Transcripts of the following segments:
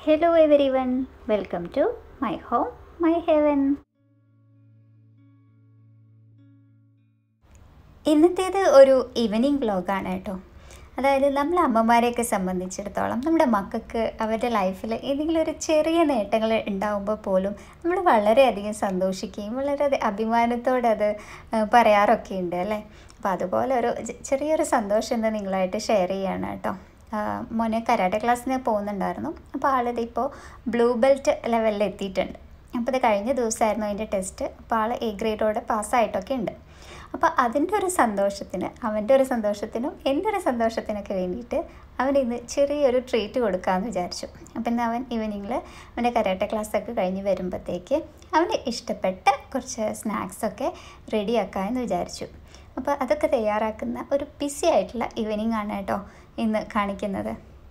hello everyone welcome to my home my heaven ഇന്നത്തേത് ഒരു evening വ്ലോഗാണ് കേട്ടോ അതായത് നമ്മൾ അമ്മമാരെയൊക്കെ സംബന്ധിച്ചിടത്തോളം നമ്മുടെ മക്കൾക്ക് അവരുടെ ലൈഫിൽ ഏതെങ്കിലും ഒരു ചെറിയ നേട്ടങ്ങൾ ഉണ്ടാകുമ്പോൾ പോലും നമ്മൾ വളരെയധികം സന്തോഷിക്കുകയും വളരെ അഭിമാനത്തോടെ അത് ആ, പറയാറൊക്കെ ഉണ്ട് അല്ലേ അപ്പോൾ അതുപോലെ ഒരു ചെ- ചെറിയൊരു സന്തോഷം ഇന്ന് നിങ്ങളായിട്ട് ഷെയർ ചെയ്യാണ് കേട്ടോ ആ, മോനെ കരാട്ടെ ക്ലാസ്സിന് പോകുന്നുണ്ടായിരുന്നു അപ്പോൾ ആളിത് ഇപ്പോൾ ബ്ലൂ ബെൽറ്റ് ലെവലിൽ എത്തിയിട്ടുണ്ട് അപ്പോൾ ഇത് കഴിഞ്ഞ ദിവസമായിരുന്നു അതിൻ്റെ ടെസ്റ്റ് അപ്പോൾ ആൾ എ ഗ്രേഡോടെ പാസ്സായിട്ടൊക്കെ ഉണ്ട് അപ്പോൾ അതിൻ്റെ ഒരു സന്തോഷത്തിന് അവൻ്റെ ഒരു സന്തോഷത്തിനും എൻ്റെ ഒരു സന്തോഷത്തിനൊക്കെ വേണ്ടിയിട്ട് അവൻ ഇന്ന് ചെറിയൊരു ട്രീറ്റ് കൊടുക്കാമെന്ന് വിചാരിച്ചു അപ്പം ഇന്ന് അവൻ ഈവനിങ്ങിൽ അവൻ്റെ കരാട്ടെ ക്ലാസ്സൊക്കെ കഴിഞ്ഞ് വരുമ്പോഴത്തേക്ക് അവന് ഇഷ്ടപ്പെട്ട കുറച്ച് സ്നാക്സൊക്കെ റെഡിയാക്കാമെന്ന് വിചാരിച്ചു അപ്പോൾ അതൊക്കെ തയ്യാറാക്കുന്ന ഒരു ബിസി ആയിട്ടുള്ള ഈവനിങ് ആണ് കേട്ടോ ഇന്ന് കാണിക്കുന്നത്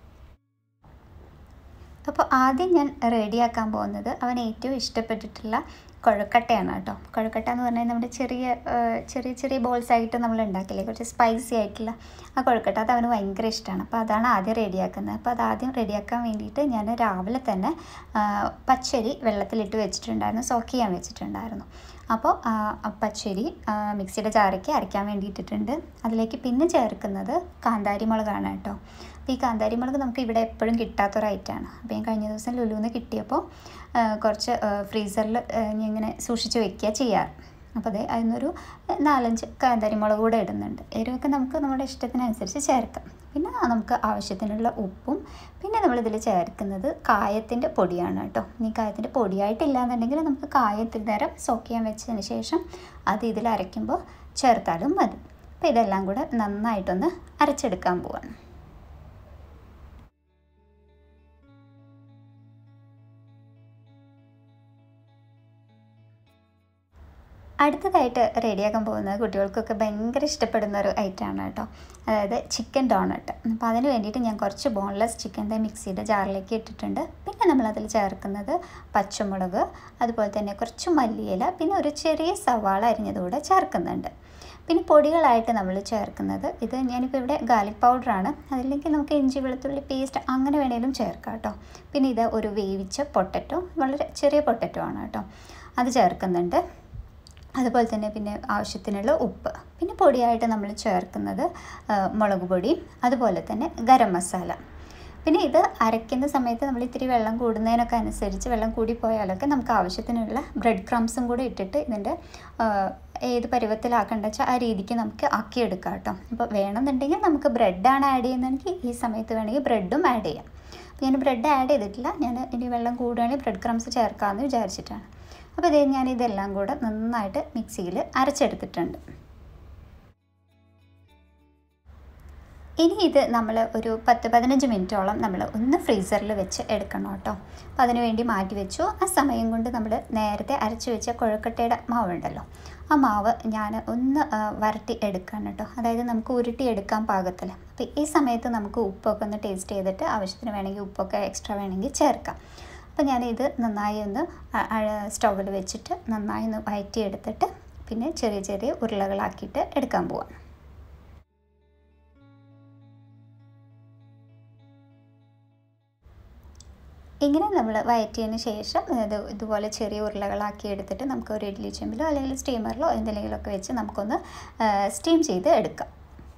അപ്പോൾ ആദ്യം ഞാൻ റെഡിയാക്കാൻ പോകുന്നത് അവൻ ഏറ്റവും ഇഷ്ടപ്പെട്ടിട്ടുള്ള കൊഴക്കട്ടയാണ് കേട്ടോ കൊഴക്കട്ട എന്ന് പറഞ്ഞാൽ നമ്മുടെ ചെറിയ ആ, ചെറിയ ചെറിയ ബോൾസ് ആയിട്ട് നമ്മൾ ഉണ്ടാക്കില്ലേ കുറച്ച് സ്പൈസി ആയിട്ടുള്ള ആ കൊഴക്കട്ട അത് അവന് ഭയങ്കര ഇഷ്ടമാണ് അപ്പോൾ അതാണ് ആദ്യം റെഡിയാക്കുന്നത് അപ്പോൾ അത് ആദ്യം റെഡിയാക്കാൻ വേണ്ടിയിട്ട് ഞാൻ രാവിലെ തന്നെ ആ, പച്ചരി വെള്ളത്തിലിട്ട് വെച്ചിട്ടുണ്ടായിരുന്നു സോക്ക് ചെയ്യാൻ വെച്ചിട്ടുണ്ടായിരുന്നു അപ്പോൾ ആ, ആ പച്ചരി ആ, മിക്സിയുടെ ജാറയ്ക്ക് അരയ്ക്കാൻ വേണ്ടി ഇട്ടിട്ടുണ്ട് അതിലേക്ക് പിന്നെ ചേർക്കുന്നത് കാന്താരി മുളകാണ് കേട്ടോ അപ്പോൾ ഈ കാന്താരി മുളക് നമുക്ക് ഇവിടെ എപ്പോഴും കിട്ടാത്തൊരു ഐറ്റമാണ് അപ്പോൾ ഞാൻ കഴിഞ്ഞ ദിവസം ലുലുന്ന് കിട്ടിയപ്പോൾ ആ, കുറച്ച് ഫ്രീസറിൽ ഞാൻ ഇങ്ങനെ സൂക്ഷിച്ച് വെക്കുക ചെയ്യാറ് അപ്പോൾ അതെ അതിനൊരു നാലഞ്ച് കാന്താരി മുളക് കൂടെ ഇടുന്നുണ്ട് എരിവൊക്കെ നമുക്ക് നമ്മുടെ ഇഷ്ടത്തിനനുസരിച്ച് ചേർക്കാം പിന്നെ നമുക്ക് ആവശ്യത്തിനുള്ള ഉപ്പും പിന്നെ നമ്മളിതിൽ ചേർക്കുന്നത് കായത്തിൻ്റെ പൊടിയാണ് കേട്ടോ ഈ കായത്തിൻ്റെ പൊടിയായിട്ടില്ല എന്നുണ്ടെങ്കിൽ നമുക്ക് കായത്തിൽ നേരം സോക്ക് ചെയ്യാൻ വെച്ചതിന് ശേഷം അത് ഇതിൽ അരയ്ക്കുമ്പോൾ ചേർത്താലും മതി അപ്പോൾ ഇതെല്ലാം കൂടെ നന്നായിട്ടൊന്ന് അരച്ചെടുക്കാൻ പോവാണ് അടുത്തതായിട്ട് റെഡിയാക്കാൻ പോകുന്നത് കുട്ടികൾക്കൊക്കെ ഭയങ്കര ഇഷ്ടപ്പെടുന്ന ഒരു ഐറ്റമാണ് കേട്ടോ അതായത് ചിക്കൻ ഡോണട്ട് അപ്പോൾ അതിന് വേണ്ടിയിട്ട് ഞാൻ കുറച്ച് ബോൺലെസ് ചിക്കൻ്റെ മിക്സിയുടെ ജാറിലേക്ക് ഇട്ടിട്ടുണ്ട് പിന്നെ നമ്മളതിൽ ചേർക്കുന്നത് പച്ചമുളക് അതുപോലെ തന്നെ കുറച്ച് മല്ലിയില പിന്നെ ഒരു ചെറിയ സവാള അരിഞ്ഞതുകൂടെ ചേർക്കുന്നുണ്ട് പിന്നെ പൊടികളായിട്ട് നമ്മൾ ചേർക്കുന്നത് ഇത് ഞാനിപ്പോൾ ഇവിടെ ഗാർലിക് പൗഡറാണ് അതിലേക്ക് നമുക്ക് ഇഞ്ചി വെളുത്തുള്ളി പേസ്റ്റ് അങ്ങനെ വേണേലും ചേർക്കാം കേട്ടോ പിന്നെ ഇത് ഒരു വേവിച്ച പൊട്ടറ്റോ വളരെ ചെറിയ പൊട്ടറ്റോ ആണ് കേട്ടോ അത് ചേർക്കുന്നുണ്ട് അതുപോലെ തന്നെ പിന്നെ ആവശ്യത്തിനുള്ള ഉപ്പ് പിന്നെ പൊടിയായിട്ട് നമ്മൾ ചേർക്കുന്നത് ആ, മുളക് പൊടി അതുപോലെ തന്നെ ഗരം മസാല പിന്നെ ഇത് അരയ്ക്കുന്ന സമയത്ത് നമ്മൾ ഇത്തിരി വെള്ളം കൂടുന്നതിനൊക്കെ അനുസരിച്ച് വെള്ളം കൂടിപ്പോയാലൊക്കെ നമുക്ക് ആവശ്യത്തിനുള്ള ബ്രെഡ് ക്രംസും കൂടി ഇട്ടിട്ട് ഇതിൻ്റെ ആ, ഏത് പരുവത്തിലാക്കണ്ട വെച്ചാൽ ആ രീതിക്ക് നമുക്ക് ആക്കിയെടുക്കാം കേട്ടോ അപ്പോൾ വേണമെന്നുണ്ടെങ്കിൽ നമുക്ക് ബ്രെഡാണ് ആഡ് ചെയ്യുന്നതെങ്കിൽ ഈ സമയത്ത് വേണമെങ്കിൽ ബ്രെഡും ആഡ് ചെയ്യാം അപ്പോൾ ഞാൻ ബ്രെഡ് ആഡ് ചെയ്തിട്ടില്ല ഞാൻ ഇനി വെള്ളം കൂടുകയാണെങ്കിൽ ബ്രെഡ് ക്രംസ് ചേർക്കാമെന്ന് വിചാരിച്ചിട്ടാണ് അപ്പോൾ ഇതേ ഞാൻ ഇതെല്ലാം കൂടെ നന്നായിട്ട് മിക്സിയിൽ അരച്ചെടുത്തിട്ടുണ്ട് ഇനി ഇത് നമ്മൾ ഒരു പത്ത് പതിനഞ്ച് മിനിറ്റോളം നമ്മൾ ഒന്ന് ഫ്രീസറിൽ വെച്ച് എടുക്കണം കേട്ടോ അപ്പോൾ അതിന് വേണ്ടി മാറ്റി വെച്ചു ആ സമയം കൊണ്ട് നമ്മൾ നേരത്തെ അരച്ച് വെച്ച കൊഴക്കട്ടയുടെ മാവുണ്ടല്ലോ ആ മാവ് ഞാൻ ഒന്ന് ആ, വരട്ടി എടുക്കണം കേട്ടോ അതായത് നമുക്ക് ഉരുട്ടി എടുക്കാൻ പാകത്തിൽ അപ്പോൾ ഈ സമയത്ത് നമുക്ക് ഉപ്പൊക്കെ ഒന്ന് ടേസ്റ്റ് ചെയ്തിട്ട് ആവശ്യത്തിന് വേണമെങ്കിൽ ഉപ്പൊക്കെ എക്സ്ട്രാ വേണമെങ്കിൽ ചേർക്കാം അപ്പോൾ ഞാനിത് നന്നായി ഒന്ന് സ്റ്റൗവിൽ വെച്ചിട്ട് നന്നായി ഒന്ന് വയറ്റി എടുത്തിട്ട് പിന്നെ ചെറിയ ചെറിയ ഉരുളകളാക്കിയിട്ട് എടുക്കാൻ പോവാം ഇങ്ങനെ നമ്മൾ വയറ്റിയതിന് ശേഷം ഇത് ഇതുപോലെ ചെറിയ ഉരുളകളാക്കി എടുത്തിട്ട് നമുക്ക് ഒരു ഇഡ്ഡലി ചെമ്പിലോ അല്ലെങ്കിൽ സ്റ്റീമറിലോ എന്തെങ്കിലുമൊക്കെ വെച്ച് നമുക്കൊന്ന് സ്റ്റീം ചെയ്ത് എടുക്കാം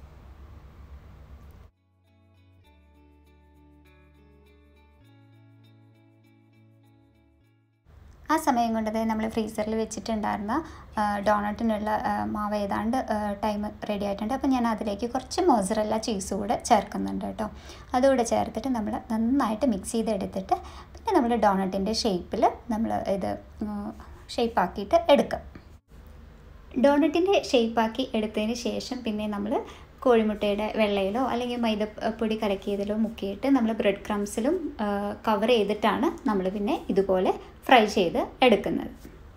ആ സമയം കൊണ്ട് തന്നെ നമ്മൾ ഫ്രീസറിൽ വെച്ചിട്ടുണ്ടായിരുന്ന ആ, ഡോണട്ടിനുള്ള ആ, മാവ് ഏതാണ്ട് ടൈം റെഡി ആയിട്ടുണ്ട് അപ്പോൾ ഞാൻ അതിലേക്ക് കുറച്ച് മോസറല്ല ചീസ് കൂടെ ചേർക്കുന്നുണ്ട് കേട്ടോ അതുകൂടെ ചേർത്തിട്ട് നമ്മൾ നന്നായിട്ട് മിക്സ് ചെയ്തെടുത്തിട്ട് പിന്നെ നമ്മൾ ഡോണട്ടിൻ്റെ ഷേപ്പിൽ നമ്മൾ ഇത് ഷേപ്പാക്കിയിട്ട് എടുക്കാം ഡോണറ്റിൻ്റെ ഷേപ്പാക്കി എടുത്തതിന് ശേഷം പിന്നെ നമ്മൾ കോഴിമുട്ടയുടെ വെള്ളയിലോ അല്ലെങ്കിൽ മൈദപ്പൊടി കലക്കിയതിലോ മുക്കിയിട്ട് നമ്മൾ ബ്രെഡ് ക്രംസിലും കവർ ചെയ്തിട്ടാണ് നമ്മൾ പിന്നെ ഇതുപോലെ ഫ്രൈ ചെയ്ത് എടുക്കുന്നത്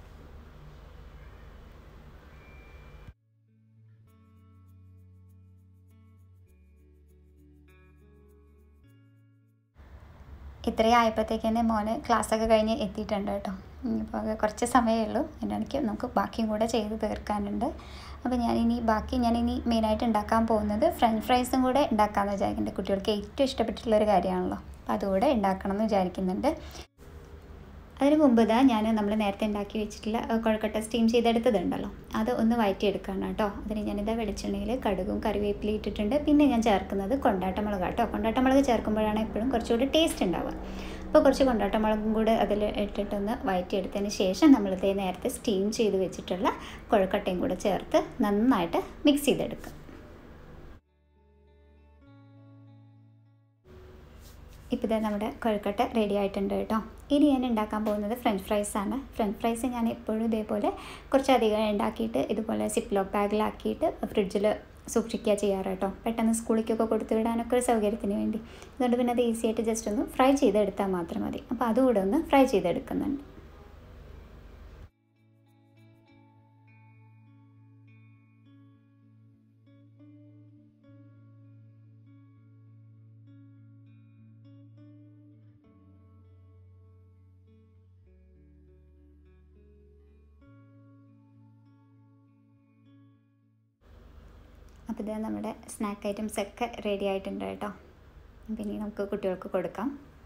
ഇത്രയും ആയപ്പോഴത്തേക്ക് തന്നെ മോന് ക്ലാസ്സൊക്കെ കഴിഞ്ഞ് എത്തിയിട്ടുണ്ട് കേട്ടോ ഇനിയിപ്പോൾ അത് കുറച്ച് സമയമേ ഉള്ളൂ അതിൻ്റെ ഇടയ്ക്ക് നമുക്ക് ബാക്കിയും കൂടെ ചെയ്ത് തീർക്കാനുണ്ട് അപ്പോൾ ഞാനിനി ബാക്കി ഞാനിനി മെയിനായിട്ട് ഉണ്ടാക്കാൻ പോകുന്നത് ഫ്രഞ്ച് ഫ്രൈസും കൂടെ ഉണ്ടാക്കാമെന്ന് വിചാരിക്കുന്നുണ്ട് കുട്ടികൾക്ക് ഏറ്റവും ഇഷ്ടപ്പെട്ടിട്ടുള്ളൊരു കാര്യമാണല്ലോ അപ്പോൾ അതുകൂടെ ഉണ്ടാക്കണം എന്ന് വിചാരിക്കുന്നുണ്ട് അതിന് മുമ്പ് ഇതാ ഞാൻ നമ്മൾ നേരത്തെ ഉണ്ടാക്കി വെച്ചിട്ടുള്ള കുഴക്കട്ട സ്റ്റീം ചെയ്തെടുത്തതുണ്ടല്ലോ അത് ഒന്ന് വഴറ്റിയെടുക്കുകയാണ് കേട്ടോ അതിന് ഞാനിതാ വെളിച്ചെണ്ണയിൽ കടുകും കറിവേപ്പിലയും ഇട്ടിട്ടുണ്ട് പിന്നെ ഞാൻ ചേർക്കുന്നത് കൊണ്ടാട്ടമുളക് കേട്ടോ കൊണ്ടാട്ടമുളക് ചേർക്കുമ്പോഴാണ് എപ്പോഴും കുറച്ചുകൂടി ടേസ്റ്റ് ഉണ്ടാവുക അപ്പോൾ കുറച്ച് കൊണ്ടാട്ടമുളകും കൂടെ അതിൽ ഇട്ടിട്ടൊന്ന് വഴറ്റിയെടുത്തതിന് ശേഷം നമ്മളിത് നേരത്തെ സ്റ്റീം ചെയ്ത് വെച്ചിട്ടുള്ള കുഴക്കട്ടയും കൂടെ ചേർത്ത് നന്നായിട്ട് മിക്സ് ചെയ്തെടുക്കുക ഇപ്പോൾ ഇതാ നമ്മുടെ കൊഴുക്കട്ട റെഡി ആയിട്ടുണ്ട് കേട്ടോ ഇനി ഞാൻ ഉണ്ടാക്കാൻ പോകുന്നത് ഫ്രഞ്ച് ഫ്രൈസ് ആണ് ഫ്രഞ്ച് ഫ്രൈസ് ഞാൻ എപ്പോഴും ഇതേപോലെ കുറച്ചധികം ഉണ്ടാക്കിയിട്ട് ഇതുപോലെ സിപ്ലോ ബാഗിലാക്കിയിട്ട് ഫ്രിഡ്ജിൽ സൂക്ഷിക്കുക ചെയ്യാറ് കേട്ടോ പെട്ടെന്ന് സ്കൂളിലേക്കൊക്കെ കൊടുത്തു വിടാനൊക്കെ ഒരു സൗകര്യത്തിന് വേണ്ടി അതുകൊണ്ട് പിന്നെ അത് ഈസി ആയിട്ട് ജസ്റ്റ് ഒന്ന് ഫ്രൈ ചെയ്തെടുത്താൽ മാത്രം മതി അപ്പോൾ അതുകൂടെ ഒന്ന് ഫ്രൈ ചെയ്തെടുക്കുന്നുണ്ട് അപ്പോൾ ഇത് നമ്മുടെ സ്നാക്ക് ഐറ്റംസ് ഒക്കെ റെഡി ആയിട്ടുണ്ട് കേട്ടോ അപ്പോൾ ഇനി നമുക്ക് കുട്ടികൾക്ക് കൊടുക്കാം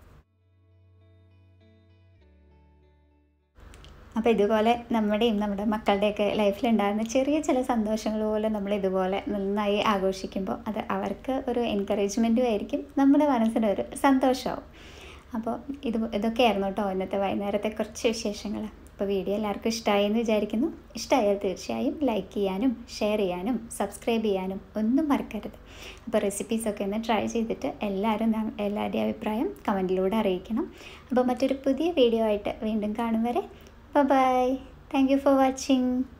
അപ്പോൾ ഇതുപോലെ നമ്മുടെയും നമ്മുടെ മക്കളുടെയൊക്കെ ലൈഫിലുണ്ടാകുന്ന ചെറിയ ചില സന്തോഷങ്ങൾ പോലും നമ്മൾ ഇതുപോലെ നന്നായി ആഘോഷിക്കുമ്പോൾ അത് അവർക്ക് ഒരു എൻകറേജ്മെൻറ്റും ആയിരിക്കും നമ്മുടെ മനസ്സിനൊരു സന്തോഷമാവും അപ്പോൾ ഇത് ഇതൊക്കെയായിരുന്നു കേട്ടോ ഇന്നത്തെ വൈകുന്നേരത്തെ കുറച്ച് വിശേഷങ്ങൾ അപ്പോൾ വീഡിയോ എല്ലാവർക്കും ഇഷ്ടമായി എന്ന് വിചാരിക്കുന്നു ഇഷ്ടമായാൽ തീർച്ചയായും ലൈക്ക് ചെയ്യാനും ഷെയർ ചെയ്യാനും സബ്സ്ക്രൈബ് ചെയ്യാനും ഒന്നും മറക്കരുത് അപ്പോൾ റെസിപ്പീസൊക്കെ ഒന്ന് ട്രൈ ചെയ്തിട്ട് എല്ലാവരും എല്ലാവരുടെയും അഭിപ്രായം കമൻറ്റിലൂടെ അറിയിക്കണം അപ്പോൾ മറ്റൊരു പുതിയ വീഡിയോ ആയിട്ട് വീണ്ടും കാണും വരെ bye thank you for watching